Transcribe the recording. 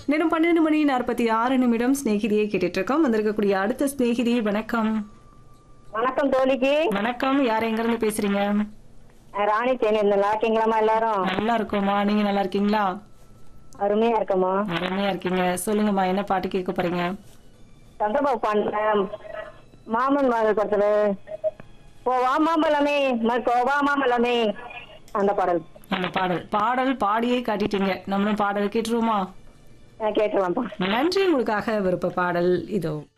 நேரம் பன்னெண்டு மணி நாற்பத்தி ஆறு நிமிடம் சிநேகிதியை கேட்டுட்டு இருக்கோம் வந்திருக்கக்கூடிய அடுத்த சிநேகிதி வணக்கம் வணக்கம் தோழிக்கு வணக்கம் யார் எங்க இருந்து பேசுறீங்க ராணி தேனி நல்லா இருக்கீங்களாம்மா எல்லாரும் நல்லா இருக்கோமா நீங்க நல்லா இருக்கீங்களா அருமையா இருக்கம்மா அருமையா இருக்கீங்க சொல்லுங்கம்மா என்ன பாட்டு கேட்க போறீங்க சந்திரபாபு பாண்ட மாமன் மகள் படத்துல போவா மாம்பழமே கோவா மாம்பழமே அந்த பாடல் அந்த பாடல் பாடல் பாடியே காட்டிட்டீங்க நம்மளும் பாடல் கேட்டுருவோமா கேட்கலாம்ப்பா நன்றி உங்களுக்காக விருப்ப பாடல் இதோ